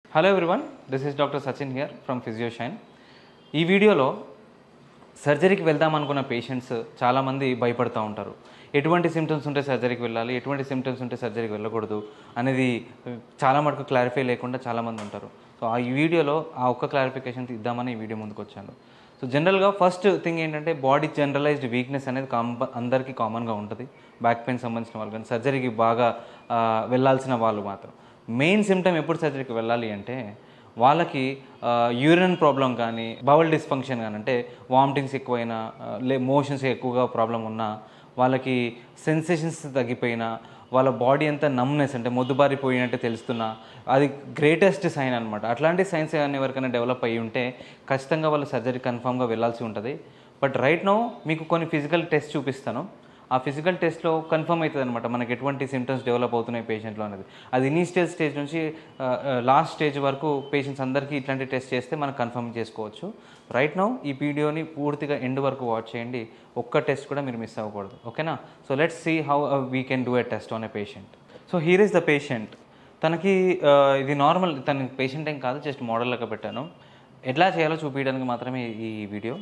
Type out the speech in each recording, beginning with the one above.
hello everyone this is doctor Sachin here from Physioshine ఈ వీడియోలో సర్జరీకి వెళ్దాం అనుకున్న పేషెంట్స్ చాలామంది భయపడుతూ ఉంటారు ఎటువంటి సిమ్టమ్స్ ఉంటే సర్జరీకి వెళ్ళాలి ఎటువంటి సిమ్టమ్స్ ఉంటే సర్జరీకి వెళ్ళకూడదు అనేది uh, చాలా మటుకు క్లారిఫై లేకుండా చాలామంది ఉంటారు సో ఆ ఈ వీడియోలో ఆ ఒక్క క్లారిఫికేషన్ ఇద్దామని ఈ వీడియో ముందుకు వచ్చాను సో జనరల్గా ఫస్ట్ థింగ్ ఏంటంటే బాడీ జనరలైజ్డ్ వీక్నెస్ అనేది కాంప అందరికీ కామన్గా ఉంటుంది బ్యాక్ పెయిన్ సంబంధించిన వాళ్ళు కానీ సర్జరీకి బాగా ఆ, వెళ్ళాల్సిన వాళ్ళు మాత్రం మెయిన్ సిమ్టమ్ ఎప్పుడు సర్జరీకి వెళ్ళాలి అంటే వాళ్ళకి యూరిన్ ప్రాబ్లం కానీ బవల్ డిస్ఫంక్షన్ కానీ అంటే వామిటింగ్స్ ఎక్కువైనా ఆ, లే మోషన్స్ ఎక్కువగా ప్రాబ్లం ఉన్నా వాళ్ళకి సెన్సేషన్స్ తగ్గిపోయినా వాళ్ళ బాడీ అంతా నమ్నెస్ అంటే మొద్దుబారిపోయినట్టు తెలుస్తున్నా అది గ్రేటెస్ట్ సైన్ అనమాట అట్లాంటి సైన్స్ ఏమైనా ఎవరికైనా డెవలప్ అయ్యి ఉంటే ఖచ్చితంగా వాళ్ళు సర్జరీ కన్ఫామ్గా వెళ్ళాల్సి ఉంటుంది బట్ రైట్ నో మీకు కొన్ని ఫిజికల్ టెస్ట్ చూపిస్తాను ఆ ఫిజికల్ టెస్ట్లో కన్ఫర్మ్ అవుతుంది అనమాట మనకి ఎటువంటి సిమ్టమ్స్ డెవలప్ అవుతున్నాయి పేషెంట్లో అనేది అది ఇనీషియల్ స్టేజ్ నుంచి లాస్ట్ స్టేజ్ వరకు పేషెంట్స్ అందరికీ ఇట్లాంటి టెస్ట్ చేస్తే మనం కన్ఫర్మ్ చేసుకోవచ్చు రైట్ నౌ ఈ వీడియోని పూర్తిగా ఎండ్ వరకు వాచ్ చేయండి ఒక్క టెస్ట్ కూడా మీరు మిస్ అవ్వకూడదు ఓకేనా so let's see how we can do a test on a patient so here is the patient తనకి ఆ, ఇది నార్మల్ తన పేషెంట్ ఏం కాదు జస్ట్ మోడల్ లెక్క పెట్టాను ఎట్లా చేయాలో చూపించడానికి మాత్రమే ఈ వీడియో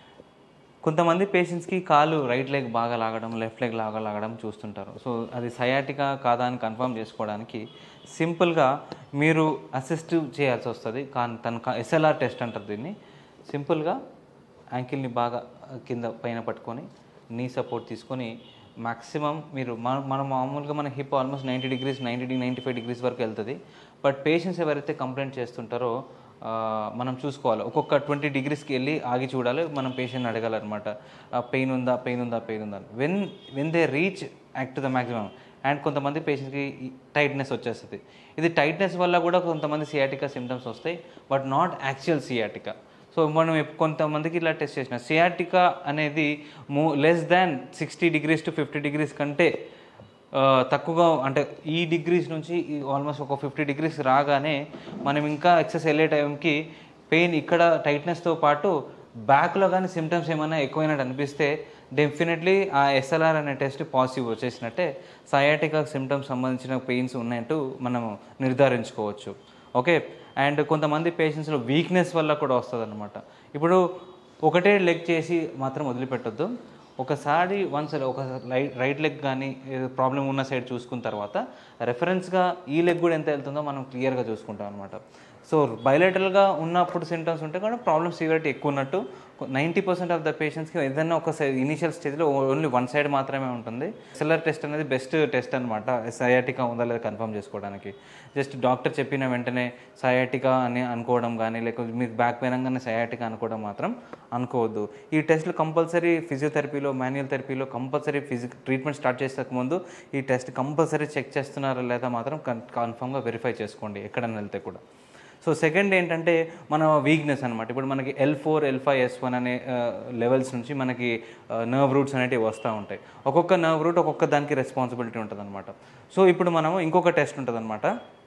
కొంతమంది పేషెంట్స్కి కాలు రైట్ లెగ్ బాగా లాగడం లెఫ్ట్ లెగ్ లాగా లాగడం చూస్తుంటారు సో అది సయాటికా కాదా అని కన్ఫర్మ్ చేసుకోవడానికి సింపుల్గా మీరు అసిస్ట్ చేయాల్సి వస్తుంది కానీ తన ఎస్ఎల్ఆర్ టెస్ట్ అంటారు దీన్ని సింపుల్గా యాంకిల్ని బాగా కింద పైన పట్టుకొని నీ సపోర్ట్ తీసుకొని మాక్సిమం మీరు మన మనం మామూలుగా మన hip almost ninety degrees ninety ninety five degrees వరకు వెళ్తుంది బట్ పేషెంట్స్ ఎవరైతే కంప్లైంట్ చేస్తుంటారో ఆ, మనం చూసుకోవాలి ఒక్కొక్క ట్వంటీ డిగ్రీస్కి వెళ్ళి ఆగి చూడాలి మనం పేషెంట్ అడగాలన్నమాట పెయిన్ ఉందా పెయిన్ ఉందా పెయిన్ ఉందా when when they reach act to the maximum and కొంతమంది పేషెంట్కి టైట్నెస్ వచ్చేస్తుంది ఇది టైట్నెస్ వల్ల కూడా కొంతమంది సియాటికా సిమ్టమ్స్ వస్తాయి but not actual sciatica so మనం ఎప్- కొంతమందికి ఇలా టెస్ట్ చేసిన సియాటికా అనేది మూ less than sixty degrees to fifty degrees కంటే ఆ, తక్కువగా అంటే ఈ డిగ్రీస్ నుంచి ఆల్మోస్ట్ ఒక ఫిఫ్టీ డిగ్రీస్ రాగానే మనం ఇంకా ఎక్సెస్ వెళ్ళే టైంకి పెయిన్ ఇక్కడ టైట్నెస్తో పాటు బ్యాక్లో కానీ సిమ్టమ్స్ ఏమైనా ఎక్కువైనట్టు అనిపిస్తే డెఫినెట్లీ ఆ ఎస్ఎల్ఆర్ అనే టెస్ట్ పాజిటివ్ వచ్చేసినట్టే సయాటికా సిమ్టమ్స్ సంబంధించిన పెయిన్స్ ఉన్నట్టు మనం నిర్ధారించుకోవచ్చు ఓకే అండ్ కొంతమంది పేషెంట్స్లో వీక్నెస్ వల్ల కూడా వస్తుంది అనమాట ఇప్పుడు ఒకటే లెగ్ చేసి మాత్రం వదిలిపెట్టొద్దు ఒకసారి వన్స్ ఒక రైట్ లెగ్ కానీ ప్రాబ్లం ఉన్న సైడ్ చూసుకున్న తర్వాత రెఫరెన్స్గా ఈ లెగ్ కూడా ఎంత వెళ్తుందో మనం క్లియర్గా చూసుకుంటాం అనమాట సో బయలేటరల్గా ఉన్నప్పుడు సింటమ్స్ ఉంటే కూడా ప్రాబ్లమ్ సివియరిటీ ఎక్కువ ఉన్నట్టు నైంటీ పర్సెంట్ ఆఫ్ ద పేషెంట్స్కి ఏదైనా ఒక ఇనిషియల్ స్టేజ్లో ఓన్లీ వన్ సైడ్ మాత్రమే ఉంటుంది సెల్లర్ టెస్ట్ అనేది బెస్ట్ టెస్ట్ అనమాట సయాటికా ఉందా లేదా కన్ఫర్మ్ చేసుకోవడానికి జస్ట్ డాక్టర్ చెప్పిన వెంటనే సయాటికా అని అనుకోవడం కానీ లేకపోతే మీకు బ్యాక్ పెయిన్ అనగానే సయాటికా అనుకోవడం మాత్రం అనుకోవద్దు ఈ టెస్ట్లు కంపల్సరీ ఫిజియోథెరపీలో మాన్యువల్ థెరపీలో కంపల్సరీ ఫిజిక్ ట్రీట్మెంట్ స్టార్ట్ చేసే ముందు ఈ టెస్ట్ కంపల్సరీ చెక్ చేస్తున్నారా లేదా మాత్రం కన్ కన్ఫర్మ్గా వెరిఫై చేసుకోండి ఎక్కడైనా వెళ్తే కూడా సో సెకండ్ ఏంటంటే మన వీక్నెస్ అనమాట ఇప్పుడు మనకి L four L five S one అనే లెవెల్స్ నుంచి మనకి నర్వ్ రూట్స్ అనేటివి వస్తూ ఉంటాయి ఒక్కొక్క నర్వ్ రూట్ ఒక్కొక్క దానికి రెస్పాన్సిబిలిటీ ఉంటుంది అనమాట సో ఇప్పుడు మనము ఇంకొక టెస్ట్ ఉంటుంది అనమాట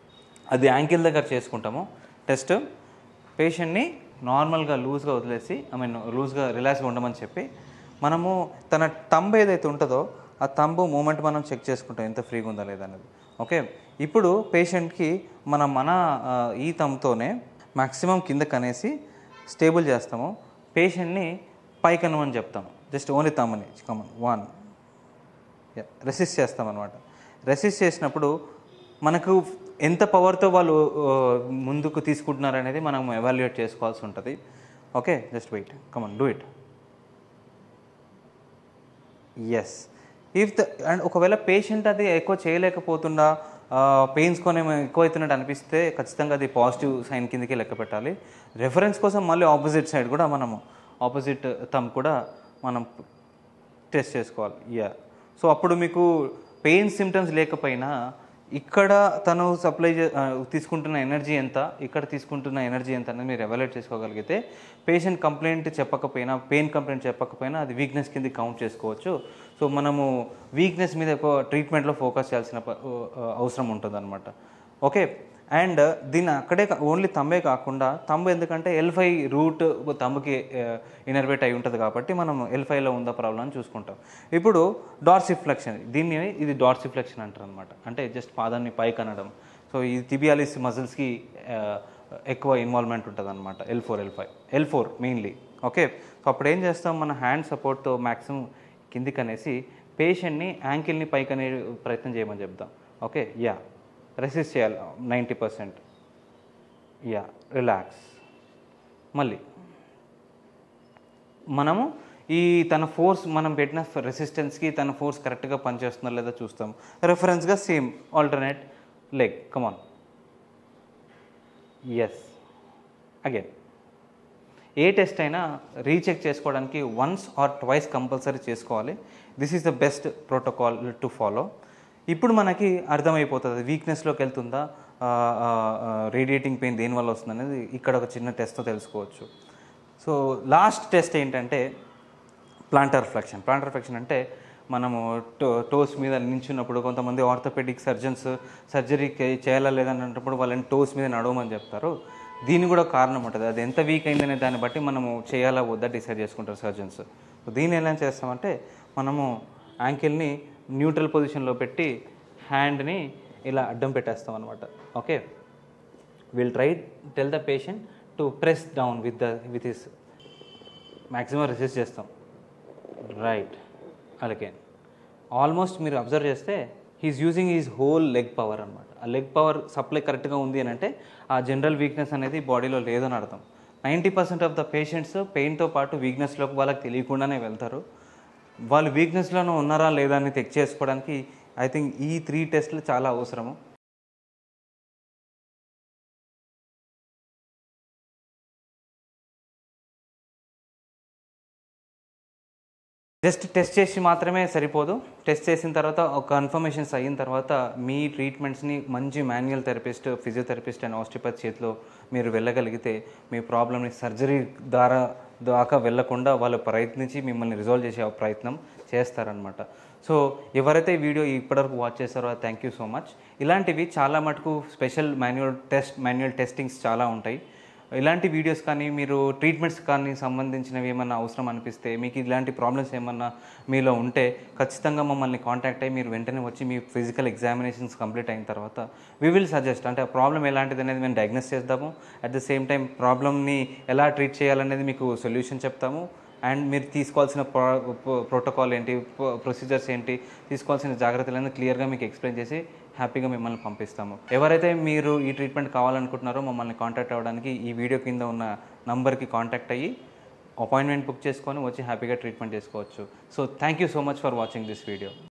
అది యాంకిల్ దగ్గర చేసుకుంటాము టెస్ట్ పేషెంట్ని నార్మల్గా లూజ్గా వదిలేసి ఐ మీన్ లూజ్గా రిలాక్స్గా ఉండమని చెప్పి మనము తన తంబ్ ఏదైతే ఉంటుందో ఆ తంబు మూమెంట్ మనం చెక్ చేసుకుంటాం ఎంత ఫ్రీగా ఉందా లేదా అనేది ఓకే ఇప్పుడు పేషెంట్కి మనం మన ఆ, ఈ తంతోనే మ్యాక్సిమం కింద కనేసి స్టేబుల్ చేస్తాము పేషెంట్ని పైకి అనమని చెప్తాము జస్ట్ ఓన్లీ తమ్మని కమన్ వన్ రెసిస్ట్ చేస్తామన్నమాట రెసిస్ట్ చేసినప్పుడు మనకు ఎంత పవర్తో వాళ్ళు ఆ, ముందుకు తీసుకుంటున్నారు అనేది మనం ఎవాల్యుయేట్ చేసుకోవాల్సి ఉంటుంది okay just wait come on do it yes if the and ఒకవేళ పేషెంట్ అది ఎక్కువ చేయలేకపోతుండా పెయిన్స్ కొన్ని ఎక్కువ అవుతున్నట్టు అనిపిస్తే ఖచ్చితంగా అది పాజిటివ్ సైన్ కిందకి లెక్క పెట్టాలి రెఫరెన్స్ కోసం మళ్ళీ ఆపోజిట్ సైడ్ కూడా మనము ఆపోజిట్ థమ్ కూడా మనం టెస్ట్ చేసుకోవాలి యా సో అప్పుడు మీకు పెయిన్ సిమ్టమ్స్ లేకపోయినా ఇక్కడ తను సప్లై చే ఆ, తీసుకుంటున్న ఎనర్జీ ఎంత ఇక్కడ తీసుకుంటున్న ఎనర్జీ ఎంత అనేది మీరు ఎవాల్యుయేట్ చేసుకోగలిగితే పేషెంట్ కంప్లైంట్ చెప్పకపోయినా పెయిన్ కంప్లైంట్ చెప్పకపోయినా అది వీక్నెస్ కింద కౌంట్ చేసుకోవచ్చు సో మనము వీక్నెస్ మీద ఎక్కువ ట్రీట్మెంట్లో ఫోకస్ చేయాల్సిన ప- ఆ, అవసరం ఉంటుందన్నమాట ఓకే అండ్ దీన్ని అక్కడే ఓన్లీ తంబే కాకుండా తంబు ఎందుకంటే ఎల్ ఫైవ్ రూట్ తంబుకి ఇనర్వేట్ అయి ఉంటుంది కాబట్టి మనం ఎల్ ఫైవ్లో ఉందా ప్రాబ్లం అని చూసుకుంటాం ఇప్పుడు డార్సిఫ్లెక్షన్ దీన్ని ఇది డార్సిఫ్లెక్షన్ అంటారు అనమాట అంటే జస్ట్ పాదాన్ని పైకి అనడం సో ఈ తిబియాలిస్ మజిల్స్కి ఎక్కువ ఇన్వాల్వ్మెంట్ ఉంటుంది అనమాట L four L five L four mainly okay so అప్పుడు ఏం చేస్తాం మన హ్యాండ్ సపోర్ట్తో మ్యాక్సిమం కిందికి అనేసి పేషెంట్ని యాంకిల్ని పైకి అనే ప్రయత్నం చేయమని చెప్దాం ఓకే యా రెసిస్ట్ చేయాలి నైంటీ పర్సెంట్ యా రిలాక్స్ మళ్ళీ మనము ఈ తన ఫోర్స్ మనం పెట్టిన రెసిస్టెన్స్కి తన ఫోర్స్ కరెక్ట్గా పనిచేస్తుందో లేదో చూస్తాం రెఫరెన్స్గా same alternate leg come on yes again ఏ టెస్ట్ అయినా రీచెక్ చేసుకోవడానికి వన్స్ ఆర్ ట్వైస్ కంపల్సరీ చేసుకోవాలి this is the best protocol to follow ఇప్పుడు మనకి అర్థమైపోతుంది వీక్నెస్లోకి వెళ్తుందా రేడియేటింగ్ పెయిన్ దేనివల్ల వస్తుంది అనేది ఇక్కడ ఒక చిన్న టెస్ట్తో తెలుసుకోవచ్చు సో లాస్ట్ టెస్ట్ ఏంటంటే ప్లాంటర్ ఫ్లెక్షన్ ప్లాంటర్ ఫ్లెక్షన్ అంటే మనము టో టోస్ మీద నించున్నప్పుడు కొంతమంది ఆర్థోపెడిక్ సర్జన్స్ సర్జరీ చేయాలా లేదన్నప్పుడు వాళ్ళని టోస్ మీద నడవమని చెప్తారు దీని కూడా కారణం ఉంటుంది అది ఎంత వీక్ అయిందనే దాన్ని బట్టి మనము చేయాలా వద్దా డిసైడ్ చేసుకుంటారు సర్జన్స్ సో దీన్ని ఎలా చేస్తామంటే మనము యాంకిల్ని న్యూట్రల్ పొజిషన్లో పెట్టి హ్యాండ్ని ఇలా అడ్డం పెట్టేస్తాం అనమాట okay will try tell the patient to press down with the with his maximum resist చేస్తాం రైట్ అలాగే ఆల్మోస్ట్ మీరు అబ్జర్వ్ చేస్తే he's using is whole leg power అనమాట ఆ లెగ్ పవర్ సప్లై కరెక్ట్గా ఉంది అని అంటే ఆ జనరల్ వీక్నెస్ అనేది బాడీలో లేదని అర్థం ninety percent of the patients పెయిన్తో పాటు వీక్నెస్లోకి వాళ్ళకి తెలియకుండానే వెళ్తారు వాళ్ళు వీక్నెస్లోనూ ఉన్నారా లేదా అని చెక్ చేసుకోవడానికి ఐ థింక్ ఈ త్రీ టెస్ట్లు చాలా అవసరము జస్ట్ టెస్ట్ చేసి మాత్రమే సరిపోదు టెస్ట్ చేసిన తర్వాత ఒక కన్ఫర్మేషన్స్ అయిన తర్వాత మీ ట్రీట్మెంట్స్ని మంచి manual therapist physiotherapist and osteopath చేతిలో మీరు వెళ్ళగలిగితే మీ ప్రాబ్లమ్ని సర్జరీ ద్వారా దాకా వెళ్లకుండా వాళ్ళు ప్రయత్నించి మిమ్మల్ని రిజాల్వ్ చేసే ప్రయత్నం చేస్తారనమాట సో ఎవరైతే ఈ వీడియో ఇప్పటివరకు వాచ్ చేస్తారో థ్యాంక్ యూ సో మచ్ ఇలాంటివి చాలా మటుకు special manual test manual testings చాలా ఉంటాయి ఇలాంటి వీడియోస్ కానీ మీరు ట్రీట్మెంట్స్ కానీ సంబంధించినవి ఏమన్నా అవసరం అనిపిస్తే మీకు ఇలాంటి ప్రాబ్లమ్స్ ఏమన్నా మీలో ఉంటే ఖచ్చితంగా మమ్మల్ని కాంటాక్ట్ అయ్యి మీరు వెంటనే వచ్చి మీ ఫిజికల్ ఎగ్జామినేషన్స్ కంప్లీట్ అయిన తర్వాత వి విల్ సజెస్ట్ అంటే ఆ ప్రాబ్లం ఎలాంటిది అనేది మేము డయాగ్నోస్ చేద్దాము అట్ ద సేమ్ టైం ప్రాబ్లమ్ని ఎలా ట్రీట్ చేయాలనేది మీకు సొల్యూషన్ చెప్తాము అండ్ మీరు తీసుకోవాల్సిన ప్రోటోకాల్ ఏంటి ప్రొసీజర్స్ ఏంటి తీసుకోవాల్సిన జాగ్రత్తలను క్లియర్గా మీకు ఎక్స్ప్లెయిన్ చేసి హ్యాపీగా మిమ్మల్ని పంపిస్తాము ఎవరైతే మీరు ఈ ట్రీట్మెంట్ కావాలనుకుంటున్నారో మమ్మల్ని కాంటాక్ట్ అవ్వడానికి ఈ వీడియో కింద ఉన్న నంబర్కి కాంటాక్ట్ అయ్యి అపాయింట్మెంట్ బుక్ చేసుకొని వచ్చి హ్యాపీగా ట్రీట్మెంట్ చేసుకోవచ్చు so thank you so much for watching this video